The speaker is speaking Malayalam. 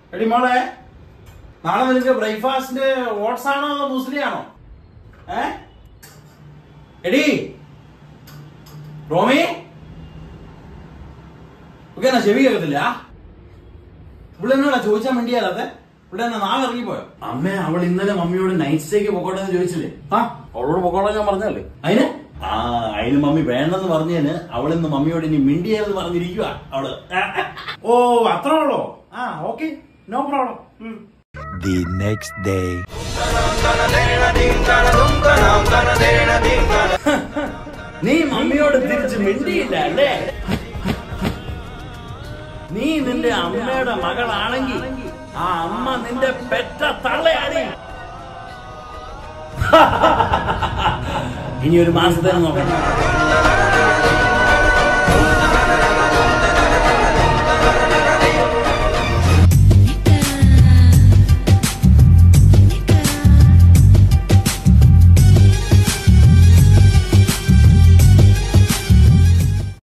എടി മോളെ നാളെ നിനക്ക് ബ്രേക്ക്ഫാസ്റ്റിന്റെ ഓട്സ് ആണോ അതോ മുസ്ലി ആണോ ഏ എടി റോമി ഒക്കെ എന്നാ ചെവി കേൾക്കത്തില്ല ഇവിടെ എന്നാ ചോദിച്ചാൽ വേണ്ടിയാലത്തെ ഇവിടെ എന്നാ നാളെ ഇറങ്ങിപ്പോയോ അമ്മ അവൾ ഇന്നലെ മമ്മിയോട് നൈറ്റ് സ്റ്റേക്ക് പൊക്കോട്ടെ എന്ന് ചോദിച്ചില്ലേ ആ അവളോട് പൊക്കോളാൻ ഞാൻ പറഞ്ഞല്ലേ അതിന് ആ അതിന് മമ്മി വേണ്ടെന്ന് പറഞ്ഞതിന് അവളിന്ന് മമ്മിയോട് ഇനി മിണ്ടിയെന്ന് പറഞ്ഞിരിക്കുക അവള് ഓ അത്ര ഉള്ളോ ആ okay no problem The next day. നീ മമ്മിയോട് തിരിച്ച് മിണ്ടിയില്ല അല്ലേ നീ നിന്റെ അമ്മയുടെ മകളാണെങ്കിൽ ആ അമ്മ നിന്റെ പെറ്റ തള്ളയാണ് ഇനി ഒരു മാസത്തേന് നോക്കണം